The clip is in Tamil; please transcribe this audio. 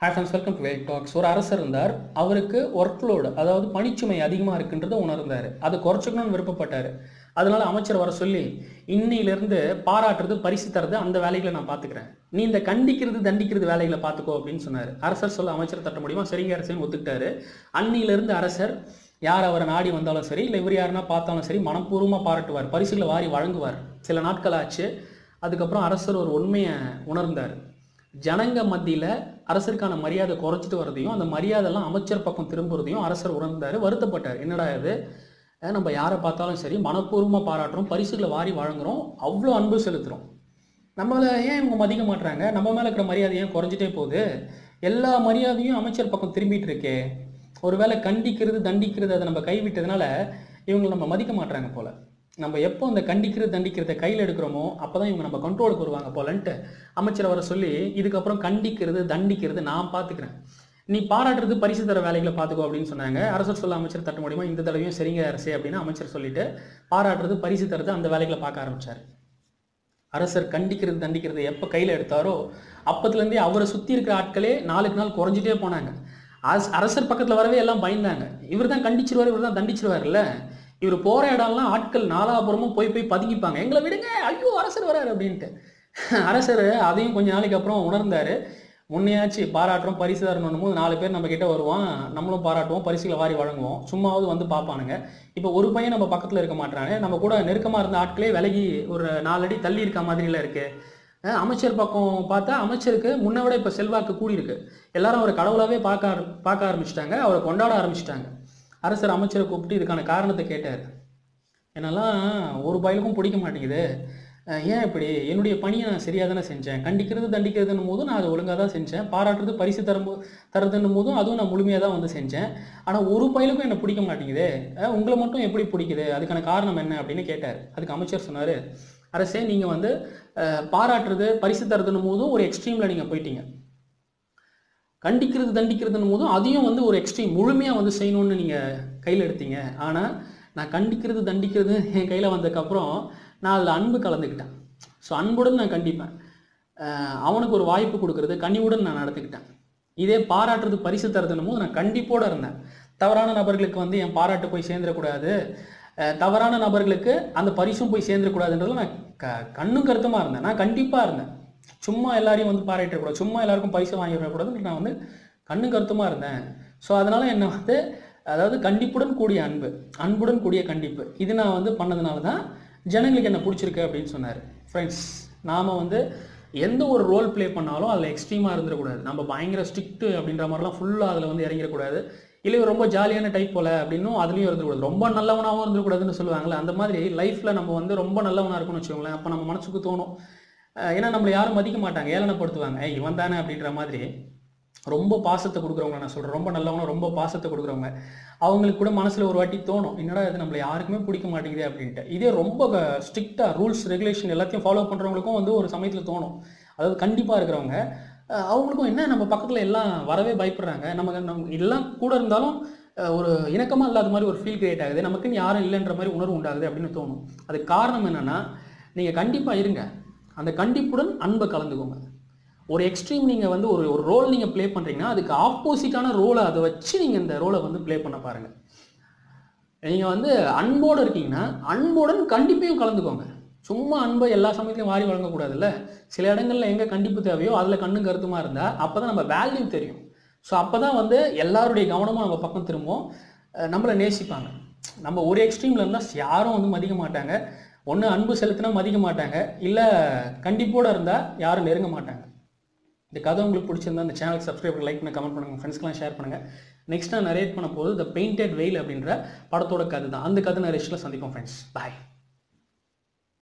hi friends welcome to wait talks ஒரு அரசர் இருந்தார் அவருக்கு ஒர்க் லோடு அதாவது பணிச்சுமை அதிகமாக இருக்குன்றதை உணர்ந்தார் அதை குறைச்சிக்கணும்னு விருப்பப்பட்டார் அதனால அமைச்சர் வர சொல்லி இன்னையிலேருந்து பாராட்டுறது பரிசு தரது அந்த வேலைகளை நான் பார்த்துக்கிறேன் நீ இந்த கண்டிக்கிறது தண்டிக்கிறது வேலைகளை பார்த்துக்கோ அப்படின்னு சொன்னார் அரசர் சொல்ல அமைச்சர் தட்ட முடியுமா சரிங்க அரசன் ஒத்துக்கிட்டாரு அன்னியிலிருந்து அரசர் யார் அவரை நாடி வந்தாலும் சரி இல்லை இவர் யாருன்னா பார்த்தாலும் சரி மனப்பூர்வமாக பாராட்டுவார் பரிசுகளை வாரி வழங்குவார் சில நாட்கள் ஆச்சு அதுக்கப்புறம் அரசர் ஒரு உண்மையை உணர்ந்தார் ஜனங்க மத்தியில் அரசருக்கான மரியாதை குறைச்சிட்டு வரதையும் அந்த மரியாதைலாம் அமைச்சர் பக்கம் திரும்புறதையும் அரசர் உணர்ந்தார் வருத்தப்பட்டார் என்னடா இது அஹ் நம்ம யாரை பார்த்தாலும் சரி மனப்பூர்வமாக பாராட்டுறோம் பரிசுகளை வாரி வழங்குறோம் அவ்வளோ அன்பு செலுத்துகிறோம் நம்மளை ஏன் இவங்க மதிக்க மாட்றாங்க நம்ம மேலே இருக்கிற மரியாதை ஏன் குறைஞ்சிட்டே போகுது எல்லா மரியாதையும் அமைச்சர் பக்கம் திரும்பிட்டு இருக்கே ஒருவேளை கண்டிக்கிறது தண்டிக்கிறது அதை நம்ம கைவிட்டதுனால இவங்களை நம்ம மதிக்க மாட்றாங்க போல நம்ம எப்போ அந்த கண்டிக்கிறது தண்டிக்கிறத கையில் எடுக்கிறோமோ அப்போ தான் இவங்க நம்ம கண்ட்ரோலுக்கு வருவாங்க போலன்ட்டு அமைச்சர் வர சொல்லி இதுக்கப்புறம் கண்டிக்கிறது தண்டிக்கிறது நான் பார்த்துக்கிறேன் நீ பாராட்டுறது பரிசு தர வேலைகளை பார்த்துக்கோ அப்படின்னு சொன்னாங்க அரசர் சொல்ல அமைச்சர் தட்ட முடியுமா இந்த தடவையும் சரிங்க அரசே அப்படின்னு அமைச்சர் சொல்லிட்டு பாராட்டுறது பரிசு தரது அந்த வேலைகளை பார்க்க ஆரம்பிச்சார் அரசர் கண்டிக்கிறது தண்டிக்கிறது எப்போ கையில் எடுத்தாரோ அப்பத்துலேருந்தே அவரை சுற்றி இருக்கிற ஆட்களே நாளுக்கு நாள் குறைஞ்சிட்டே போனாங்க அரச- அரசர் பக்கத்தில் வரவே எல்லாம் பயந்தாங்க இவர் தான் கண்டிச்சிருவார் இவர் தான் தண்டிச்சிருவார்ல இவர் போகிற இடம்லாம் ஆட்கள் நாலாபுரமும் போய் போய் பதுங்கிப்பாங்க எங்களை விடுங்க ஐயோ அரசர் வராரு அப்படின்ட்டு அரசர் அதையும் கொஞ்ச நாளைக்கு அப்புறம் உணர்ந்தாரு முன்னையாச்சு பாராட்டுறோம் பரிசு தரணும் போது நாலு பேர் நம்ம கிட்ட வருவான் நம்மளும் பாராட்டுவோம் பரிசுகளை வாரி வழங்குவோம் சும்மாவது வந்து பார்ப்பானுங்க இப்போ ஒரு பையன் நம்ம பக்கத்தில் இருக்க மாட்டாங்க நம்ம கூட நெருக்கமாக இருந்த ஆட்களே விலகி ஒரு நாலடி தள்ளி இருக்க மாதிரில இருக்கு அஹ் அமைச்சர் பக்கம் பார்த்தா அமைச்சருக்கு முன்னை விட இப்போ செல்வாக்கு கூடியிருக்கு எல்லாரும் அவரை கடவுளாவே பார்க்க ஆர- பார்க்க ஆரம்பிச்சிட்டாங்க அவரை கொண்டாட ஆரம்பிச்சிட்டாங்க அரசர் அமைச்சரை கூப்பிட்டு இதுக்கான காரணத்தை கேட்டார் என்னெல்லாம் ஒரு பயலுக்கும் பிடிக்க மாட்டேங்குது அஹ் ஏன் இப்படி என்னுடைய பணியை நான் சரியாக தானே செஞ்சேன் கண்டிக்கிறது தண்டிக்கிறதுன்னும் போதும் நான் அதை ஒழுங்காக தான் செஞ்சேன் பாராட்டுறது பரிசு தரும் தரதுன்னும் போதும் அதுவும் நான் முழுமையாக தான் வந்து செஞ்சேன் ஆனால் ஒரு பயலுக்கும் என்னை பிடிக்க மாட்டேங்குது அஹ் உங்களை மட்டும் எப்படி பிடிக்குது அதுக்கான காரணம் என்ன அப்படின்னு கேட்டார் அதுக்கு அமைச்சர் சொன்னார் அரசே நீங்கள் வந்து அஹ், பாராட்டுறது பரிசு தரதுன்னும் போதும் ஒரு எக்ஸ்ட்ரீமில் நீங்கள் போயிட்டீங்க கண்டிக்கிறது தண்டிக்கிறதுன்னும் போதும் அதையும் வந்து ஒரு எக்ஸ்ட்ரீம் முழுமையாக வந்து செய்யணும்னு நீங்கள் கையில் எடுத்தீங்க ஆனால் நான் கண்டிக்கிறது தண்டிக்கிறது என் கையில் வந்ததுக்கப்புறம் நான் அதில் அன்பு கலந்துக்கிட்டேன் ஸோ அன்புடன் நான் கண்டிப்பேன் அஹ் அவனுக்கு ஒரு வாய்ப்பு கொடுக்கறது கனிவுடன் நான் நடந்துக்கிட்டேன் இதே பாராட்டுறது பரிசு தரதுன்னும் போது நான் கண்டிப்போடு இருந்தேன் தவறான நபர்களுக்கு வந்து என் பாராட்டு போய் சேர்ந்துடக்கூடாது அஹ் தவறான நபர்களுக்கு அந்த பரிசும் போய் சேர்ந்துடக்கூடாதுன்றதுல நான் க கண்ணும் கருத்துமாக இருந்தேன் நான் கண்டிப்பாக இருந்தேன் சும்மா எல்லாரையும் வந்து பாராட்டிடக்கூடாது சும்மா எல்லாருக்கும் பரிசு வாங்கி விடக்கூடாதுன்னு நான் வந்து கண்ணும் கருத்துமாக இருந்தேன் ஸோ அதனால என்னை வந்து அதாவது கண்டிப்புடன் கூடிய அன்பு அன்புடன் கூடிய கண்டிப்பு இது நான் வந்து பண்ணதுனால தான் ஜனங்களுக்கு என்ன பிடிச்சிருக்கு அப்படின்னு சொன்னார் ஃப்ரெண்ட்ஸ் நாம் வந்து எந்த ஒரு ரோல் ப்ளே பண்ணாலும் அதில் எக்ஸ்ட்ரீமாக இருந்துடக்கூடாது நம்ம பயங்கர ஸ்ட்ரிக்ட் அப்படின்ற மாதிரிலாம் ஃபுல்லாக அதில் வந்து இறங்கிடக்கூடாது இல்லை இவர் ரொம்ப ஜாலியான டைப் போல அப்படின்னும் அதுலேயும் இருந்துக்கூடாது ரொம்ப நல்லவனாகவும் இருந்துக்கூடாதுன்னு சொல்லுவாங்கல்ல அந்த மாதிரி லைஃப்பில் நம்ம வந்து ரொம்ப நல்லவனாக இருக்கும்னு வச்சுக்கோங்களேன் அப்போ நம்ம மனசுக்கு தோணும் அஹ் ஏன்னா நம்மளை யாரும் மதிக்க மாட்டாங்க ஏளனப்படுத்துவாங்க ஏய் இவன் தானே அப்படின்ற மாதிரி ரொம்ப பாசத்தை கொடுக்குறவங்க நான் சொல்கிறேன் ரொம்ப நல்லவங்க ரொம்ப பாசத்தை கொடுக்குறவங்க அவங்களுக்கு கூட மனசில் ஒரு வாட்டி தோணும் என்னடா இது நம்மளை யாருக்குமே பிடிக்க மாட்டேங்குது அப்படின்ட்டு இதே ரொம்ப ஸ்ட்ரிக்டாக ரூல்ஸ் ரெகுலேஷன் எல்லாத்தையும் ஃபாலோ பண்ணுறவங்களுக்கும் வந்து ஒரு சமயத்தில் தோணும் அதாவது கண்டிப்பாக இருக்கிறவங்க அஹ் அவங்களுக்கும் என்ன நம்ம பக்கத்தில் எல்லாம் வரவே பயப்படுறாங்க நமக்கு நம்ம எல்லாம் கூட இருந்தாலும் அஹ் ஒரு இணக்கமாக இல்லாத மாதிரி ஒரு ஃபீல் கிரியேட் ஆகுது நமக்குன்னு யாரும் இல்லைன்ற மாதிரி உணர்வு உண்டாகுது அப்படின்னு தோணும் அதுக்கு காரணம் என்னன்னா நீங்கள் கண்டிப்பாக இருங்க அந்த கண்டிப்புடன் அன்பை கலந்துக்கோங்க ஒரு எக்ஸ்ட்ரீம் நீங்கள் வந்து ஒரு ஒரு ரோல் நீங்கள் ப்ளே பண்ணுறீங்கன்னா அதுக்கு ஆப்போசிட்டான ரோலை அதை வச்சு நீங்கள் இந்த ரோலை வந்து ப்ளே பண்ண பாருங்கள் நீங்கள் வந்து அன்போடு இருக்கீங்கன்னா அன்புடன் கண்டிப்பையும் கலந்துக்கோங்க சும்மா அன்பை எல்லா சமயத்துலையும் வாரி வழங்கக்கூடாதுல்ல சில இடங்கள்ல எங்கே கண்டிப்பு தேவையோ அதில் கண்ணும் கருத்துமா இருந்தால் அப்போ தான் நம்ம வேல்யூ தெரியும் ஸோ அப்போ தான் வந்து எல்லாருடைய கவனமும் நம்ம பக்கம் திரும்பும் அஹ் நம்மளை நேசிப்பாங்க நம்ம ஒரு எக்ஸ்ட்ரீமில் இருந்தால் யாரும் வந்து மதிக்க மாட்டாங்க ஒன்று அன்பு செலுத்தினா மதிக்க மாட்டாங்க இல்லை கண்டிப்போடு இருந்தால் யாரும் நெருங்க மாட்டாங்க இந்த கதை உங்களுக்கு பிடிச்சிருந்தா இந்த சேனலுக்கு சப்ஸ்கிரைப் லைக் பண்ண கமெண்ட் பண்ணுங்க ஃப்ரெண்ட்ஸ்க்கெலாம் ஷேர் பண்ணுங்கள் நெக்ஸ்ட் நான் நரேட் பண்ண போது த பெயிண்டட் வெயில் அப்படின்ற படத்தோட கதை தான் அந்த கதை நரேஷில் சந்திப்போம் ஃப்ரெண்ட்ஸ் பாய்